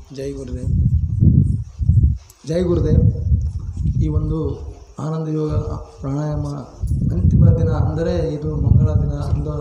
ಜೈ ಗುರುದೇವ್ ಜೈ ಗುರುದೇವ್ ಈ ಒಂದು ಆನಂದ ಯೋಗ ಪ್ರಾಣಾಯಾಮ ಅಂತಿಮ ದಿನ ಅಂದರೆ ಇದು ಮಂಗಳ ದಿನ ಒಂದು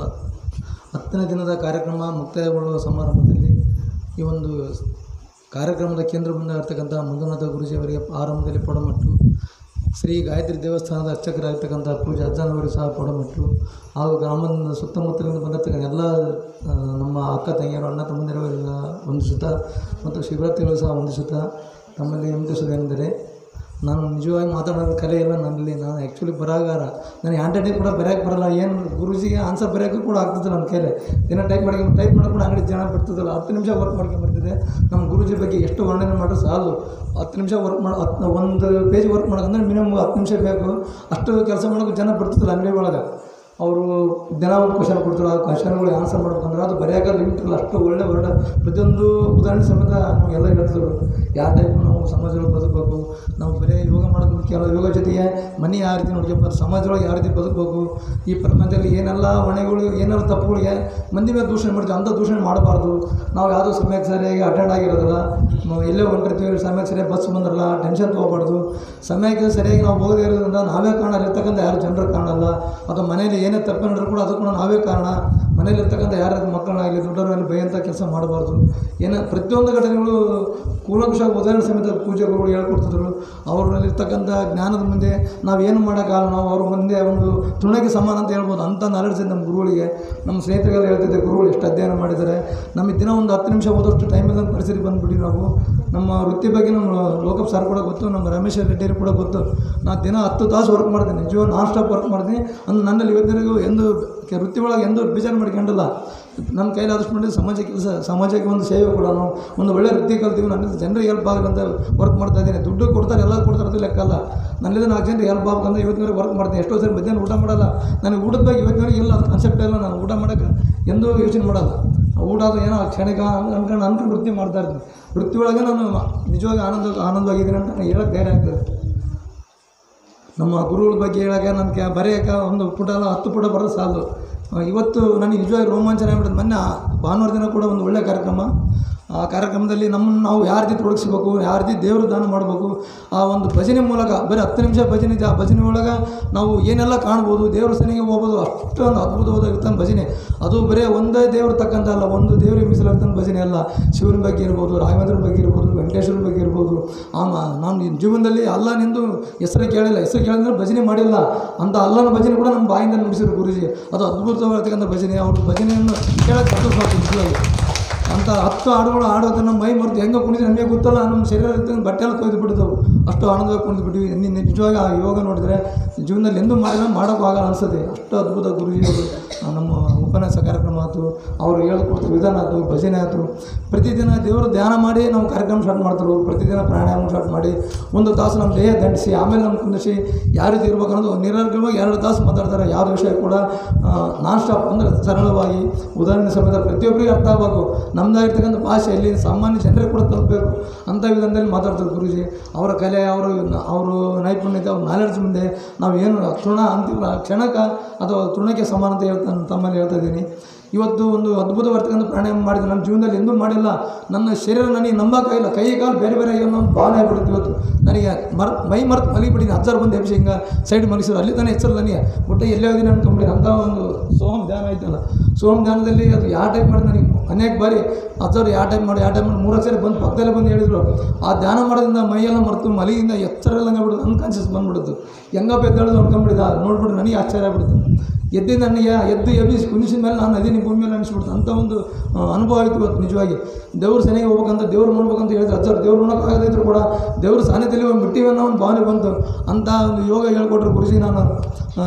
ಹತ್ತನೇ ದಿನದ ಕಾರ್ಯಕ್ರಮ ಮುಕ್ತಾಯಗೊಳ್ಳುವ ಸಮಾರಂಭದಲ್ಲಿ ಈ ಒಂದು ಕಾರ್ಯಕ್ರಮದ ಕೇಂದ್ರ ಬಿಂದು ಇರ್ತಕ್ಕಂಥ ಮಂಜುನಾಥ ಗುರುಜಿಯವರಿಗೆ ಆರಂಭದಲ್ಲಿ ಪೊಡಮಟ್ಟು ಶ್ರೀ ಗಾಯತ್ರಿ ದೇವಸ್ಥಾನದ ಅರ್ಚಕರಾಗಿರ್ತಕ್ಕಂಥ ಪೂಜೆ ಅಜ್ಜನವರು ಸಹ ಪೊಡಮಟ್ಟು ಹಾಗೂ ಗ್ರಾಮದ ಸುತ್ತಮುತ್ತಲಿಂದ ಬಂದಿರ್ತಕ್ಕಂಥ ಎಲ್ಲ ಆ, ನಮ್ಮ ಅಕ್ಕ ತಂಗಿಯರು ಅಣ್ಣ ತಮ್ಮಂದಿರವರೆಲ್ಲ ವಂದಿಸುತ್ತಾ ಮತ್ತು ಶಿವರಾತ್ರಿಗಳು ಸಹ ವಂದಿಸುತ್ತಾ ತಮ್ಮಲ್ಲಿ ವಂದಿಸುವುದೇನೆಂದರೆ ನಾನು ನಿಜವಾಗಿ ಮಾತಾಡೋದು ಕಲೆ ಇಲ್ಲ ನನ್ನಲ್ಲಿ ನಾನು ಆ್ಯಕ್ಚುಲಿ ಬರಹಗಾರ ನನಗೆ ಹ್ಯಾಂಡ್ ರೈಟಿಂಗ್ ಕೂಡ ಬರೆಯೋಕ್ಕೆ ಬರಲ್ಲ ಏನು ಗುರುಜಿಗೆ ಆನ್ಸರ್ ಬರೆಯೋಕ್ಕೂ ಕೂಡ ಆಗ್ತಿತ್ತು ನನ್ನ ಕೈಲಿ ದಿನ ಟೈಪ್ ಮಾಡಿ ಟೈಪ್ ಮಾಡೋಕೆ ಕೂಡ ಅಂಗಡಿ ಜನ ಬಿಡ್ತಿದ್ದಲ್ಲ ಹತ್ತು ನಿಮಿಷ ವರ್ಕ್ ಮಾಡ್ಕೊಂಡು ಬರ್ತಿದ್ದೆ ನಮ್ಮ ಗುರುಜಿ ಬಗ್ಗೆ ಎಷ್ಟು ವರ್ಣನೆ ಮಾಡೋದು ಸಾಲು ಹತ್ತು ನಿಮಿಷ ವರ್ಕ್ ಮಾಡೋ ಹತ್ತು ಒಂದು ಪೇಜ್ ವರ್ಕ್ ಮಾಡೋದಂದ್ರೆ ಮಿನಿಮಮ್ ಹತ್ತು ನಿಮಿಷ ಬೇಕು ಅಷ್ಟು ಕೆಲಸ ಮಾಡೋಕೆ ಜನ ಬಿಡ್ತಿದ್ದಿಲ್ಲ ಅಂಗಡಿ ಒಳಗೆ ಅವರು ದಿನ ಒಂದು ಕ್ವಶನ್ ಕೊಡ್ತಾರೆ ಆ ಕ್ವಶನ್ಗಳಿಗೆ ಆನ್ಸರ್ ಮಾಡ್ಬೇಕಂದ್ರೆ ಅದು ಬರೆಯೋಕೆ ಲಿಮಿಟ್ ಇಲ್ಲ ಅಷ್ಟು ಒಳ್ಳೆ ವರ್ಡ ಪ್ರತಿಯೊಂದು ಉದಾಹರಣೆ ಸಮೇತ ನಮಗೆಲ್ಲ ಹೇಳ್ತಿದ್ರು ಯಾವ ಟೈಪ್ ನಾವು ಸಮಾಜದೊಳಗೆ ಬದುಕಬೇಕು ನಾವು ಬರೀ ಯೋಗ ಮಾಡೋದು ಕೆಲವು ಯೋಗ ಜೊತೆಗೆ ಮನೆ ಯಾವ ರೀತಿ ನೋಡ್ಕೊಬೇಕು ಸಮಾಜದೊಳಗೆ ಯಾವ ರೀತಿ ಬದುಕಬೇಕು ಈ ಪ್ರಪಂಚದಲ್ಲಿ ಏನೆಲ್ಲ ಹೊಣೆಗಳು ಏನೆಲ್ಲ ತಪ್ಪುಗಳಿಗೆ ಮಂದಿ ಮೇಲೆ ದೂಷಣೆ ಮಾಡ್ತೀವಿ ಅಂಥ ದೂಷಣೆ ಮಾಡಬಾರ್ದು ನಾವು ಯಾವುದೋ ಸಮಯಕ್ಕೆ ಸರಿಯಾಗಿ ಅಟೆಂಡ್ ಆಗಿರೋದಿಲ್ಲ ನಾವು ಎಲ್ಲೇ ಹೊಂಟಿರ್ತೀವಿ ಸಮಯಕ್ಕೆ ಸರಿಯಾಗಿ ಬಸ್ ಬಂದಿರಲ್ಲ ಟೆನ್ಷನ್ ತೊಗೋಬಾರ್ದು ಸಮಯಕ್ಕೆ ಸರಿಯಾಗಿ ನಾವು ಹೋಗದೇ ಇರೋದ್ರಿಂದ ನಾವೇ ಕಾರಣ ಇರ್ತಕ್ಕಂಥ ಯಾರು ಜನರು ಕಾಣಲ್ಲ ಅಥವಾ ಮನೇಲಿ ಏನೇ ತಪ್ಪು ನಡೆದ್ರು ಕೂಡ ಅದು ಕೂಡ ನಾವೇ ಕಾರಣ ಮನೇಲಿ ಇರ್ತಕ್ಕಂಥ ಯಾರ ಮಕ್ಕಳಾಗಲಿ ದೊಡ್ಡವರಲ್ಲಿ ಬೈಯಂಥ ಕೆಲಸ ಮಾಡಬಾರ್ದು ಏನೋ ಪ್ರತಿಯೊಂದು ಘಟನೆಗಳು ಕೂಲಂಕುಷ ಉದಾಹರಣೆ ಸಮೇತ ಪೂಜೆಗಳು ಹೇಳ್ಕೊಡ್ತಿದ್ರು ಅವರಲ್ಲಿರ್ತಕ್ಕಂಥ ಜ್ಞಾನದ ಮುಂದೆ ನಾವೇನು ಮಾಡೋಕ್ಕಾಗಲ್ಲ ನಾವು ಅವ್ರ ಮುಂದೆ ಒಂದು ತೃಣಕ್ಕೆ ಸಮಾನ ಅಂತ ಹೇಳ್ಬೋದು ಅಂಥ ನಾಲೆಡ್ಜ್ ಇದೆ ನಮ್ಮ ಗುರುಗಳಿಗೆ ನಮ್ಮ ಸ್ನೇಹಿತರಿಗೆಲ್ಲ ಹೇಳ್ತಿದ್ದೆ ಗುರುಗಳು ಎಷ್ಟು ಅಧ್ಯಯನ ಮಾಡಿದ್ದಾರೆ ನಮಗೆ ದಿನ ಒಂದು ಹತ್ತು ನಿಮಿಷ ಓದೋಷ್ಟು ಟೈಮ್ ಇಲ್ಲದ ಪರಿಸ್ಥಿತಿ ಬಂದುಬಿಟ್ಟು ನಾವು ನಮ್ಮ ವೃತ್ತಿ ಬಗ್ಗೆ ನಮ್ಮ ಲೋಕಪ್ ಸರ್ ಕೂಡ ಗೊತ್ತು ನಮ್ಮ ರಮೇಶ್ ರೆಡ್ಡಿ ಕೂಡ ಗೊತ್ತು ನಾನು ದಿನ ಹತ್ತು ತಾಸು ವರ್ಕ್ ಮಾಡ್ತೀನಿ ನಿಜವಾಗ ನಾನ್ ಸ್ಟಾಪ್ ವರ್ಕ್ ಮಾಡ್ತೀನಿ ಅಂದ್ರೆ ನನ್ನಲ್ಲಿ ಇವತ್ತಿನವರೆಗೂ ಎಂದು ಕೆ- ವೃತ್ತಿ ಒಳಗೆ ಎಂದೂ ಬೇಜಾರು ಮಾಡ್ಕೊಂಡಿಲ್ಲ ನನ್ನ ಕೈಲಾದಷ್ಟು ಮಟ್ಟಿಗೆ ಸಮಾಜ ಕೆಲಸ ಸಮಾಜಕ್ಕೆ ಒಂದು ಸೇವೆ ಕೂಡ ಒಂದು ಒಳ್ಳೆ ವೃತ್ತಿ ಕಲ್ತೀವಿ ನನ್ನಿಂದ ಜನರಿಗೆ ಹೆಲ್ಪ್ ಆಗಬೇಕಂತ ವರ್ಕ್ ಮಾಡ್ತಾ ಇದ್ದೀನಿ ದುಡ್ಡು ಕೊಡ್ತಾರೆ ಎಲ್ಲ ಕೊಡ್ತಾರೆ ಅದು ಲೆಕ್ಕ ಅಲ್ಲ ನನ್ನಿಂದ ನಾಲ್ಕು ಜನರಿಗೆ ಹೆಲ್ಪ್ ಆಗ್ಬೇಕಂತ ಇವತ್ತಿನವರೆಗೆ ವರ್ಕ್ ಮಾಡ್ತೀನಿ ಎಷ್ಟೋ ಸರಿ ಮಧ್ಯಾಹ್ನ ಊಟ ಮಾಡಲ್ಲ ನನಗೆ ಊಟದ ಬಗ್ಗೆ ಇವತ್ತಿನವರೆಗೆ ಇಲ್ಲ ಕಾನ್ಸೆಪ್ಟ್ ಇಲ್ಲ ನಾನು ಊಟ ಮಾಡೋಕ್ಕೆ ಎಂದೂ ಯೋಚನೆ ಮಾಡಲ್ಲ ಊಟ ಅದು ಏನೋ ಕ್ಷಣಿಕ ಅನ್ಕೊಂಡು ಅನ್ಕೊಂಡು ವೃತ್ತಿ ಮಾಡ್ತಾ ಇರ್ತೀನಿ ವೃತ್ತಿ ಒಳಗೆ ನಾನು ನಿಜವಾಗಿ ಆನಂದ ಆನಂದವಾಗಿದ್ದೀನಿ ಅಂತ ನಾನು ಹೇಳೋಕ್ಕೆ ಧೈರ್ಯ ಆಗ್ತದೆ ನಮ್ಮ ಗುರುಗಳ ಬಗ್ಗೆ ಹೇಳೋಕೆ ನನಗೆ ಬರೆಯೋಕೆ ಒಂದು ಪುಟ ಅಲ್ಲ ಹತ್ತು ಪುಟ ಬರೋದು ಸಾಲದು ಆ, ಇವತ್ತು ನನಗೆ ನಿಜವಾಗಿ ರೋಮಾಂಚನ ಆಗ್ಬಿಡುತ್ತೆ ಮೊನ್ನೆ ಆ ಭಾನುವಾರ ದಿನ ಕೂಡ ಒಂದು ಒಳ್ಳೆಯ ಕಾರ್ಯಕ್ರಮ ಆ ಕಾರ್ಯಕ್ರಮದಲ್ಲಿ ನಮ್ಮನ್ನು ನಾವು ಯಾವ ರೀತಿ ತೊಡಗಿಸ್ಬೇಕು ಯಾವ ರೀತಿ ದೇವರು ದಾನ ಮಾಡಬೇಕು ಆ ಒಂದು ಭಜನೆ ಮೂಲಕ ಬರೀ ಹತ್ತು ನಿಮಿಷ ಭಜನೆ ಇದೆ ಆ ಭಜನೆ ಒಳಗೆ ನಾವು ಏನೆಲ್ಲ ಕಾಣ್ಬೋದು ದೇವ್ರ ಸನಿಗೆ ಹೋಗ್ಬೋದು ಅಷ್ಟೊಂದು ಅದ್ಭುತವಾದ ಭಜನೆ ಅದು ಬರೀ ಒಂದೇ ದೇವ್ರ ತಕ್ಕಂಥ ಅಲ್ಲ ಒಂದು ದೇವ್ರಿಗೆ ಮೀಸಲಾಡ್ತಾನೆ ಭಜನೆ ಅಲ್ಲ ಶಿವನ ಬಗ್ಗೆ ಇರ್ಬೋದು ರಾಘವೇಂದ್ರನ ಬಗ್ಗೆ ಇರ್ಬೋದು ವೆಂಕಟೇಶ್ವರನ ಬಗ್ಗೆ ಇರ್ಬೋದು ಆಮ ನಾನು ನಿನ್ನ ಜೀವನದಲ್ಲಿ ಅಲ್ಲ ನಿಂದು ಹೆಸರು ಕೇಳಿಲ್ಲ ಹೆಸರು ಕೇಳಿದ್ರೆ ಭಜನೆ ಮಾಡಿಲ್ಲ ಅಂತ ಅಲ್ಲನ ಭಜನೆ ಕೂಡ ನಮ್ಮ ಬಾಯಿಂದ ನುಡಿಸಿದ್ರು ಗುರುಜಿ ಅದು ಅದ್ಭುತವಾಗಿರ್ತಕ್ಕಂಥ ಭಜನೆ ಅವ್ರ ಭಜನೆಯನ್ನು ಕೇಳಕ್ಕೆ ಅದು ಸಾಕು ನಿಜವಾಗಿ ಅಂತ ಹತ್ತು ಹಾಡುಗಳು ಹಾಡೋದನ್ನು ಮೈ ಮರೆತು ಹೆಂಗೆ ಕುಣಿದ್ರೆ ನಮಗೆ ಗೊತ್ತಲ್ಲ ನಮ್ಮ ಶರೀರ ಇರ್ತಕ್ಕಂಥ ಬಟ್ಟೆ ಎಲ್ಲ ತೊಯ್ದು ಬಿಟ್ಟಿದ್ದವು ಅಷ್ಟು ಆನಂದವಾಗಿ ಕುಣಿದು ಬಿಟ್ಟಿವಿ ನಿನ್ನ ನಿಜವಾಗಿ ಆ ಯೋಗ ನೋಡಿದ್ರೆ ಜೀವನದಲ್ಲಿ ಎಂದೂ ಮಾಡಿಲ್ಲ ಮಾಡೋಕ್ಕೂ ಆಗಲ್ಲ ಅನಿಸುತ್ತೆ ಅಷ್ಟು ಅದ್ಭುತ ಗುರುಜಿಯವರು ಆ ನಮ್ಮ ಉಪನ್ಯಾಸ ಕಾರ್ಯಕ್ರಮ ಆಯಿತು ಅವರು ಹೇಳ್ಕೊಡ್ತಾರೆ ವಿಧಾನ ಆಯಿತು ಭಜನೆ ಆಯಿತು ಪ್ರತಿದಿನ ದೇವರು ಧ್ಯಾನ ಮಾಡಿ ನಾವು ಕಾರ್ಯಕ್ರಮ ಸ್ಟಾರ್ಟ್ ಮಾಡ್ತಾರೆ ಅವ್ರು ಪ್ರತಿದಿನ ಪ್ರಾಣಾಯಾಮ ಸ್ಟಾರ್ಟ್ ಮಾಡಿ ಒಂದು ತಾಸು ನಮ್ಮ ದೇಹ ದಂಡಿಸಿ ಆಮೇಲೆ ನಮ್ಮ ಕುಂದಿಸಿ ಯಾವ ರೀತಿ ಇರ್ಬೇಕು ಅನ್ನೋದು ನಿರರ್ಗಳವಾಗಿ ಎರಡು ತಾಸು ಮಾತಾಡ್ತಾರೆ ಯಾವ ವಿಷಯ ಕೂಡ ನಾನ್ ಸ್ಟಾಪ್ ಅಂದರೆ ಸರಳವಾಗಿ ಉದಾಹರಣೆ ಸಮೇತ ಪ್ರತಿಯೊಬ್ಬರಿಗೆ ಅರ್ಥ ಆಗಬೇಕು ನಮ್ಮದಾಗಿರ್ತಕ್ಕಂಥ ಭಾಷೆಯಲ್ಲಿ ಸಾಮಾನ್ಯ ಜನರಿಗೆ ಕೂಡ ತಲುಪಬೇಕು ಅಂಥ ವಿಧಾನದಲ್ಲಿ ಮಾತಾಡ್ತಾರೆ ಗುರುಜಿ ಅವರ ಕಲೆ ಅವರು ಅವರು ನೈಪುಣ್ಯತೆ ಅವ್ರ ನಾಲೆಡ್ಜ್ ಮುಂದೆ ನಾವು ಏನು ತೃಣ ಅಂತೀವಲ್ಲ ಕ್ಷಣಕ ಅಥವಾ ತೃಣಕ್ಕೆ ಸಮಾನ ಅಂತ ಹೇಳ್ತಾನೆ ತಮ್ಮಲ್ಲಿ ಹೇಳ್ತಾ ಇದ್ದೀನಿ ಇವತ್ತು ಒಂದು ಅದ್ಭುತವಾಗಿರ್ತಕ್ಕಂಥ ಪ್ರಾಣಾಯಾಮ ಮಾಡಿದೆ ನನ್ನ ಜೀವನದಲ್ಲಿ ಎಂದೂ ಮಾಡಿಲ್ಲ ನನ್ನ ಶರೀರ ನನಗೆ ನಂಬಕ್ಕಾಗಿಲ್ಲ ಕೈ ಕಾಲು ಬೇರೆ ಬೇರೆ ಏನೋ ಭಾವನೆ ಆಗ್ಬಿಡುತ್ತೆ ಇವತ್ತು ನನಗೆ ಮರ್ ಮೈ ಮರೆತು ಮಲಗಿಬಿಟ್ಟಿನಿ ಹಜ್ಜಾರು ಬಂದು ಎಬ್ಸಿ ಹಿಂಗೆ ಸೈಡ್ ಮಲಗಿಸಿದ್ರು ಅಲ್ಲಿ ತಾನೇ ಹೆಸರು ನನಗೆ ಒಟ್ಟು ಎಲ್ಲೇ ಹೋಗಿ ಅನ್ಕೊಂಬಿಡಿ ಅಂಥ ಒಂದು ಸೋಹಂ ಧ್ಯಾನ ಐತಲ್ಲ ಸೋಹಂ ಧ್ಯಾನದಲ್ಲಿ ಅದು ಯಾವ ಟೈಪ್ ಮಾಡಿ ನನಗೆ ಅನೇಕ ಬಾರಿ ಹಜ್ಜಾರು ಯಾವ ಟೈಪ್ ಮಾಡಿ ಯಾವ ಟೈಪ್ ಮಾಡಿ ಮೂರು ಸರಿ ಬಂದು ಪಕ್ಕದಲ್ಲೇ ಬಂದು ಹೇಳಿದ್ರು ಆ ಧ್ಯಾನ ಮಾಡೋದ್ರಿಂದ ಮೈಯೆಲ್ಲ ಮರೆತು ಮಲಗಿಂದ ಎಚ್ಚರ ಎಲ್ಲ ಬಿಡೋದು ಅನ್ಕಾನ್ಷಿಯಸ್ ಬಂದ್ಬಿಡುತ್ತೆ ಹೆಂಗಪ್ಪ ಎದ್ದೇಳೋದು ಅನ್ಕೊಂಬಿಡಿದ ನೋಡ್ಬಿಟ್ಟು ನನಗೆ ಆಶ್ಚರ್ಯ ಆಗ್ಬಿಡುತ್ತೆ ಎದ್ದು ನನಗೆ ಎದ್ದು ಎಬ್ಬಿಸಿ ಕುಣಿಸಿದ ಮೇಲೆ ನಾನು ಅದೇ ಭೂಮಿ ಮೇಲೆ ಅನಿಸ್ಬಿಡ್ತು ಅಂಥ ಒಂದು ಆ, ಅನುಭವ ಆಯಿತು ಇವತ್ತು ನಿಜವಾಗಿ ದೇವ್ರ ಸನಿಗೆ ಹೋಗ್ಬೇಕಂತ ದೇವ್ರು ನೋಡ್ಬೇಕಂತ ಹೇಳಿದ್ರು ಅಜ್ಜರು ದೇವ್ರು ನೋಡೋಕ್ಕಾಗದಿದ್ರು ಕೂಡ ದೇವ್ರ ಸಾನ್ನಿಧ್ಯದಲ್ಲಿ ಒಂದು ಬಿಟ್ಟಿವೆ ಅನ್ನೋ ಒಂದು ಭಾವನೆ ಬಂತು ಅಂಥ ಒಂದು ಯೋಗ ಹೇಳ್ಕೊಟ್ರು ಗುರುಜಿ ನಾನು ಆ,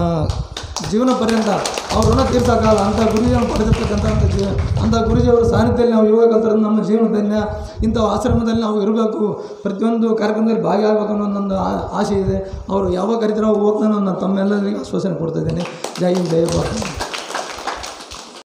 ಜೀವನ ಪರ್ಯಂತ ಅವ್ರ ಋಣ ತೀರ್ಸೋಕ್ಕಾಗಲ್ಲ ಅಂಥ ಗುರುಜಿಯನ್ನು ಪಡೆದಿರ್ತಕ್ಕಂಥ ಅಂಥ ಜೀವ ಅಂಥ ಗುರುಜಿಯವರ ಸಾನ್ನಿಧ್ಯದಲ್ಲಿ ನಾವು ಯೋಗ ಕಲ್ತಿರೋದು ನಮ್ಮ ಜೀವನದಲ್ಲಿ ಇಂಥ ಆಶ್ರಮದಲ್ಲಿ ನಾವು ಇರಬೇಕು ಪ್ರತಿಯೊಂದು ಕಾರ್ಯಕ್ರಮದಲ್ಲಿ ಭಾಗಿಯಾಗಬೇಕು ಅನ್ನೋ ನನ್ನ ಆ- ಆಸೆ ಇದೆ ಅವರು ಯಾವಾಗ ಕರಿತಾರೋ ಹೋಗ್ತಾನೋ ನಾನು ತಮ್ಮೆಲ್ಲರಿಗೂ ಆಶ್ವಾಸನೆ ಕೊಡ್ತಾ ಇದ್ದೇನೆ ಜೈ ಹಿಂದ್ ಜೈ ಭಾರತ